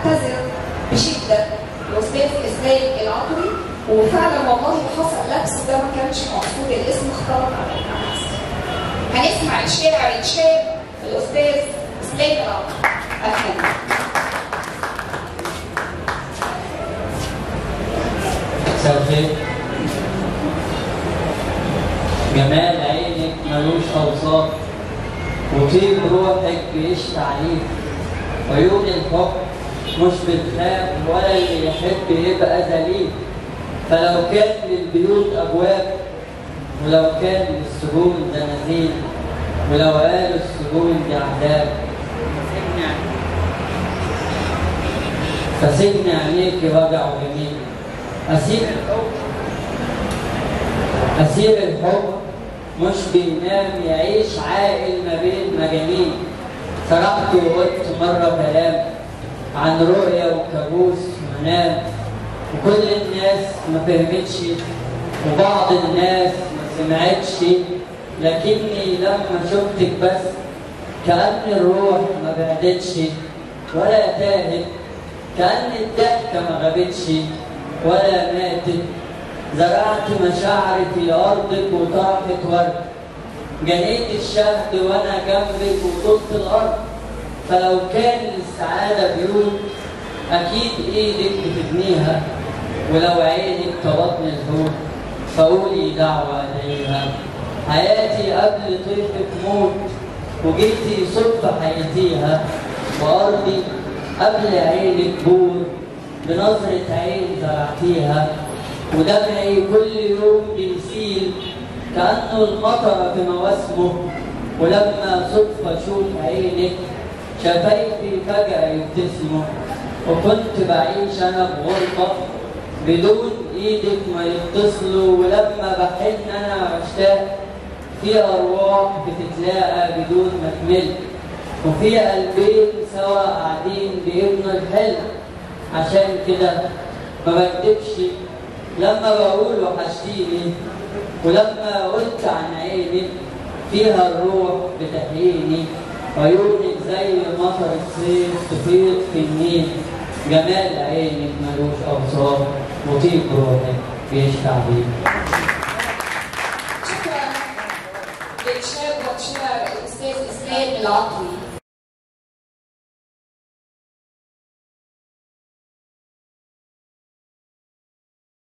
بعتذر بشده الاستاذ اسلام العطري وفعلا والله حصل لبس ده ما كانش مقصود الاسم اختلط على الناس هنسمع الشاعر الشاب الاستاذ اسلام العطري اهلا مساء الخير جمال عينك ملوش اوصاف وطيب روحك بيشفع عليك عيون الحب مش بتخاف ولا اللي يحب يبقى ذليل فلو كان للبيوت ابواب ولو كان للسجون زنازين ولو قالوا السجون دي عذاب فسجن عينيك وجع جميل أسير الحب أسير الحب مش بينام يعيش عاقل ما بين مجانين سرحت وقلت مرة كلام عن رؤية وكابوس ومنام وكل الناس ما فهمتش وبعض الناس ما سمعتش لكني لما شفتك بس كأن الروح ما بعدتش ولا تاهت كأن الضحكة ما غابتش ولا ماتت زرعت مشاعري في أرضك وطرحت ورد جنيت الشهد وأنا جنبك وطلت الأرض فلو كان للسعادة بيوت أكيد إيدك بتبنيها ولو عينك كبطن الحوت فقولي دعوة إليها حياتي قبل طيفك موت وجيتي صدفة حياتيها وأرضي قبل عينك بور بنظرة عين زرعتيها ودمعي كل يوم بيسيل كأنه المطر في مواسمه ولما صدفة أشوف عينك شفايفي فجأة يبتسموا وكنت بعيش أنا بغربة بدون إيدك ما يتصلوا ولما بحن أنا واشتاق في أرواح بتتلاقى بدون ما تمل وفي قلبين سوا قاعدين بيبنوا الحلم عشان كده ما بكتبش لما بقول وحشتيني ولما قلت عن عينك فيها الروح بتحييني عيونك زي مطر الصيف تفيض في النيل جمال عينك ملوش اوصاف وطيب روحك بيشفع بيك شكرا للشاب والشاعر الاستاذ اسلام العطري